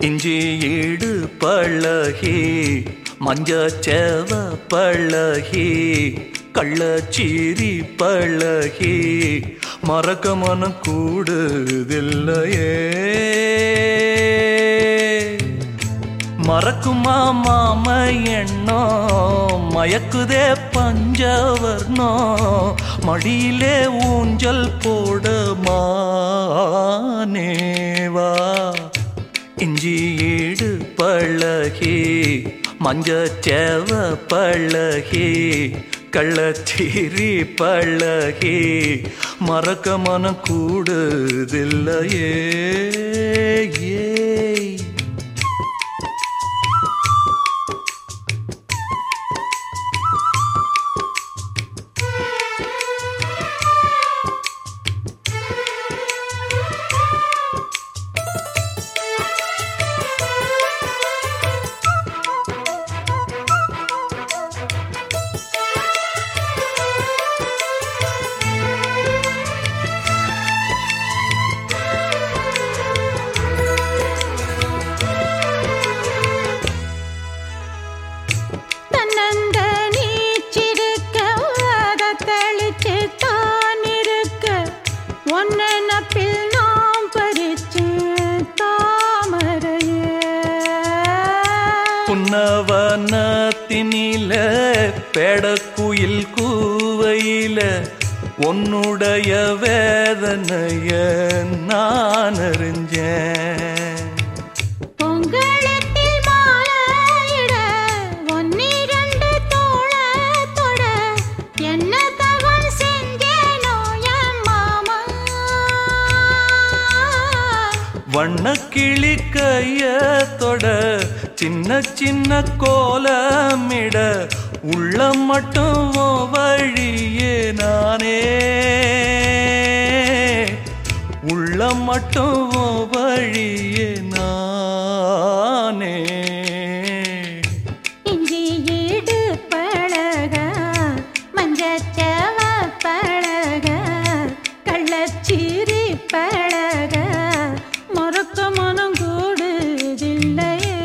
இஞ்சி ஈடு பழகி மஞ்சச்சேவ பழகி கள்ளச்சீரி பழகி மறக்க மனம் கூடுதில்லையே மறக்குமா மாம எண்ணம் மயக்குதே பஞ்சவர்ணோ மடியிலே ஊஞ்சல் போட மானேவா இஞ்சி ஈடு பழகி மஞ்சச்சேவ பழகி கள்ளச்சீரி பழகி மறக்க மனம் கூடுதில்லையே ஏய் தன்னந்த நீச்சிருக்க அதை தெளிச்சு தான் இருக்க ஒன்னு நப்பில் நாம் பறிச்சு தாமரைய புன்னவனத்தினில பேடக்குயில் கூவையில உன்னுடைய வேதனைய நான் அறிஞ்சேன் பொங்கலத்தில் மாலையிட ஒன்னிரண்டு தோளத்தொட என்ன தவம் செஞ்சேனோ என் மாமா வண்ணக்கிளி கைய தொட சின்ன சின்ன கோலமிட உள்ளம் மட்டும் உன் வழியே நானே உள்ளம் மட்டும் உன் வழியே நானே இஞ்சி ஈடு பழக மஞ்சச்சவ பழக கள்ளச்சீரி பழக மொறக்க மனம் கூடுதில்லையே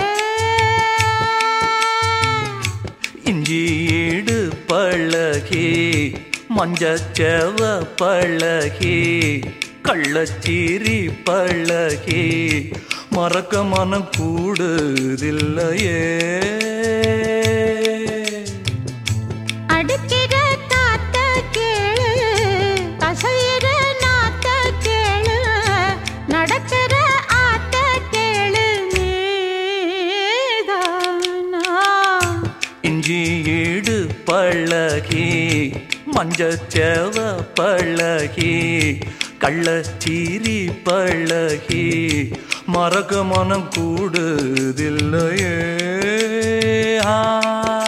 இஞ்சி ஈடு பழகி மஞ்சச்செவ பழகி கள்ளச்சீரி பழகி மறக்க மனம் கூடுதில்லையே அடுக்கிற காத்த கேளு கசையிற நாத்த கேளு நடக்கிற ஆத்த கேளு நீதானா இஞ்சி ஈடு பழகி மஞ்சச்செவ பழகி கள்ளச்சீரி பழகி மறக்க மனம் கூடுதில்லையே ஆ